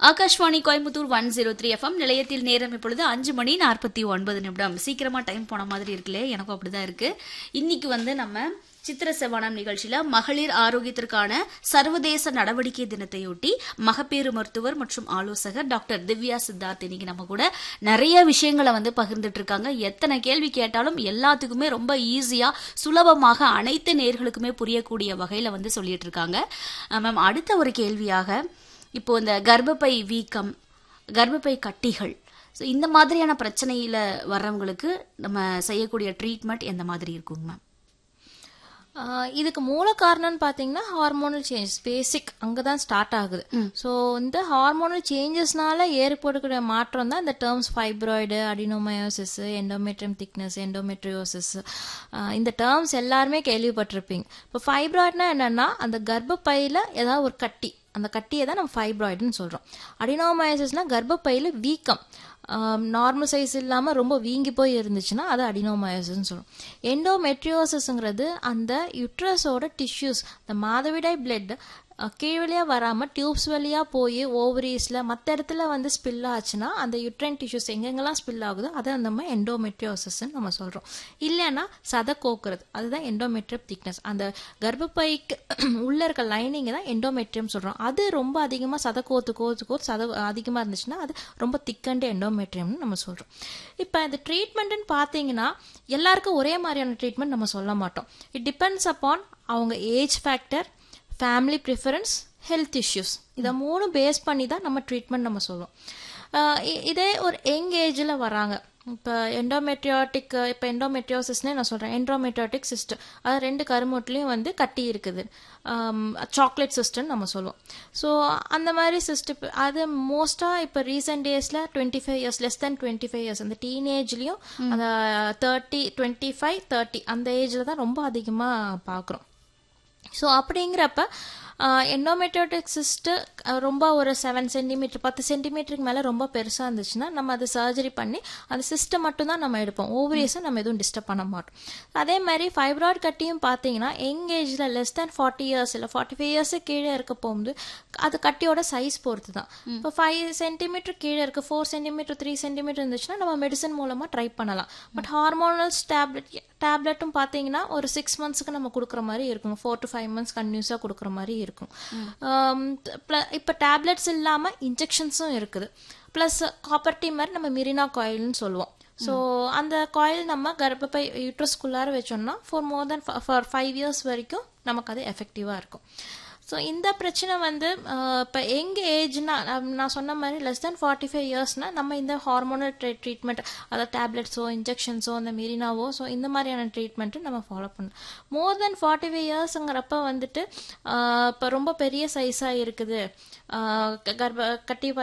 Akashvani Coimbatore one zero three FM நிலையத்தில் நேரம் இப்பொழுது அஞ்சு மணி நாற்பத்தி ஒன்பது நிமிடம் சீக்கிரமா டைம் போன மாதிரி இருக்குல்லே எனக்கும் அப்படிதான் இருக்கு இன்னைக்கு வந்து நம்ம சித்திர செவ்வானம் நிகழ்ச்சியில மகளிர் ஆரோக்கியத்திற்கான சர்வதேச நடவடிக்கை தினத்தையொட்டி மகப்பேறு மருத்துவர் மற்றும் ஆலோசகர் டாக்டர் திவ்யா சித்தார்த் இன்னைக்கு நம்ம கூட நிறைய விஷயங்களை வந்து பகிர்ந்துட்டு இருக்காங்க எத்தனை கேள்வி கேட்டாலும் எல்லாத்துக்குமே ரொம்ப ஈஸியா சுலபமாக அனைத்து நேர்களுக்குமே புரியக்கூடிய வகையில வந்து சொல்லிட்டு இருக்காங்க மேம் அடுத்த ஒரு கேள்வியாக இப்போ இந்த கர்ப்பப்பை வீக்கம் கர்ப்பப்பை கட்டிகள் ஸோ இந்த மாதிரியான பிரச்சனையில வர்றவங்களுக்கு நம்ம செய்யக்கூடிய ட்ரீட்மெண்ட் எந்த மாதிரி இருக்குங்க மேம் ஆஹ் இதுக்கு மூல காரணம்னு பார்த்தீங்கன்னா ஹார்மோனல் சேஞ்சஸ் பேசிக் அங்கே தான் ஸ்டார்ட் ஆகுது ஸோ இந்த ஹார்மோனல் சேஞ்சஸ்னால ஏற்படக்கூடிய மாற்றம் தான் இந்த terms fibroid adenomyosis endometrium thickness endometriosis இந்த டேர்ம்ஸ் எல்லாருமே கேள்விப்பட்டிருப்பீங்க இப்போ ஃபைப்ராய்டுனா என்னன்னா அந்த கர்ப்பப்பையில் ஏதாவது ஒரு கட்டி அந்த கட்டியை தான் நம்ம ஃபைப்ராய்டுன்னு சொல்கிறோம் அடினோமயோசிஸ்னால் கர்ப்பப்பையில் வீக்கம் நார்மல் சைஸ் இல்லாமல் ரொம்ப வீங்கி போய் இருந்துச்சுன்னா அது அடினோமயோசிஸ்னு சொல்லுவோம் எண்டோமெட்ரியோசிஸ்ங்கிறது அந்த யுட்ரஸோட டிஷ்யூஸ் இந்த மாதவிடாய் பிளட் கீழ் வழியாக வராமல் டியூப்ஸ் வழியாக போய் ஓவரீஸில் மற்ற இடத்துல வந்து ஸ்பில் ஆச்சுன்னா அந்த யுட்ரைன் டிஷ்யூஸ் எங்கெங்கெல்லாம் ஸ்பில் ஆகுதோ அதை நம்ம எண்டோமெட்ரியோசிஸ்ன்னு நம்ம சொல்கிறோம் இல்லைன்னா சதை கோக்குறது அதுதான் எண்டோமெட்ரியம் திக்னஸ் அந்த கர்ப்பப்பைக்கு உள்ளே இருக்க லைனிங்கை தான் எண்டோமெட்ரியம் சொல்கிறோம் அது ரொம்ப அதிகமாக சதை கோத்து கோத்து கோத்து சதை அதிகமாக இருந்துச்சுன்னா அது ரொம்ப திக்கண்டு எண்டோமெட்ரியம்னு நம்ம சொல்கிறோம் இப்போ இந்த ட்ரீட்மெண்ட்டுன்னு பார்த்தீங்கன்னா எல்லாருக்கும் ஒரே மாதிரியான ட்ரீட்மெண்ட் நம்ம சொல்ல மாட்டோம் இட் டிபெண்ட்ஸ் அப்பான் அவங்க age factor family preference health issues இதை மூணு பேஸ் பண்ணி தான் நம்ம ட்ரீட்மெண்ட் நம்ம சொல்லுவோம் ஆஹ் இ- இதே ஒரு யங் ஏஜில் வராங்க இப்போ எண்டோமெட்ரியாட்டிக் இப்போ எண்டோமெட்ரியோசிஸ்னே நான் சொல்கிறேன் எண்டோமெட்ரியாட்டிக் சிஸ்டம் அது ரெண்டு கருமுட்லேயும் வந்து கட்டி இருக்குது சாக்லேட் சிஸ்டம்னு நம்ம சொல்லுவோம் ஸோ அந்த மாதிரி சிஸ்டம் அது மோஸ்ட்டாக இப்போ ரீசெண்ட் டேஸில் twenty five years less than twenty five years அந்த டீனேஜ்லேயும் அந்த தேர்ட்டி டுவெண்ட்டி ஃபைவ் தேர்ட்டி அந்த ஏஜில் தான் ரொம்ப அதிகமாக பார்க்குறோம் ஸோ அப்படிங்கிறப்ப எண்டோமெட்ரோட்டிக் சிஸ்ட்டு ரொம்ப ஒரு செவன் சென்டிமீட்டர் பத்து சென்டிமீட்டருக்கு மேலே ரொம்ப பெருசாக இருந்துச்சுன்னா நம்ம அதை சர்ஜரி பண்ணி அந்த சிஸ்ட்டை மட்டும் தான் நம்ம எடுப்போம் ஓவரியஸை நம்ம எதுவும் டிஸ்டர்ப் பண்ண மாட்டோம் அதே மாதிரி ஃபைப்ராய்ட் கட்டியும் பார்த்தீங்கன்னா யங் ஏஜில் லெஸ் தேன் ஃபார்ட்டி இயர்ஸ் இல்லை ஃபார்ட்டி ஃபைவ் இயர்ஸு கீழே இருக்க போகும்போது அது கட்டியோட சைஸ் பொறுத்து தான் இப்போ ஃபைவ் சென்டிமீட்டர் கீழே இருக்கு ஃபோர் சென்டிமீட்டர் த்ரீ சென்டிமீட்டர் இருந்துச்சுன்னா நம்ம மெடிசன் மூலமாக ட்ரை பண்ணலாம் பட் ஹார்மோனல்ஸ் டேப்லெட் டேப்லெட்டும் பார்த்தீங்கன்னா ஒரு சிக்ஸ் மந்த்ஸ்க்கு நம்ம கொடுக்குற மாதிரி இருக்கும் ஃபோர் டு ஃபைவ் மந்த்ஸ் கன்யூஸாக கொடுக்குற மாதிரி இருக்கும் இப்போ டேப்லெட்ஸ் இல்லாமல் இன்ஜெக்ஷன்ஸும் இருக்குது ப்ளஸ் காப்பர் டீ மாதிரி நம்ம மிரினா காயில்னு சொல்லுவோம் ஸோ அந்த காயில் நம்ம கர்ப்பப்பை யூட்ரஸ்குள்ளார வச்சோம்னா for more than four five years வரைக்கும் நமக்கு அது எஃபெக்டிவாக இருக்கும் ஸோ இந்த பிரச்சனை வந்து இப்போ எங்க ஏஜ்னா நான் சொன்ன மாதிரி லெஸ் தென் ஃபார்ட்டி ஃபைவ் இயர்ஸ்னா நம்ம இந்த ஹார்மோனல் ட்ரீ ட்ரீட்மெண்ட் அதாவது டேப்லெட்ஸோ இன்ஜெக்ஷன்ஸோ அந்த மீரினாவோ ஸோ இந்த மாதிரியான ட்ரீட்மெண்ட்டு நம்ம ஃபாலோ பண்ணணும் மோர் தென் ஃபார்ட்டி ஃபைவ் இயர்ஸுங்கிறப்ப வந்துட்டு இப்போ ரொம்ப பெரிய சைஸாக இருக்குது ஆஹ் க- கர்ப்ப கட்டி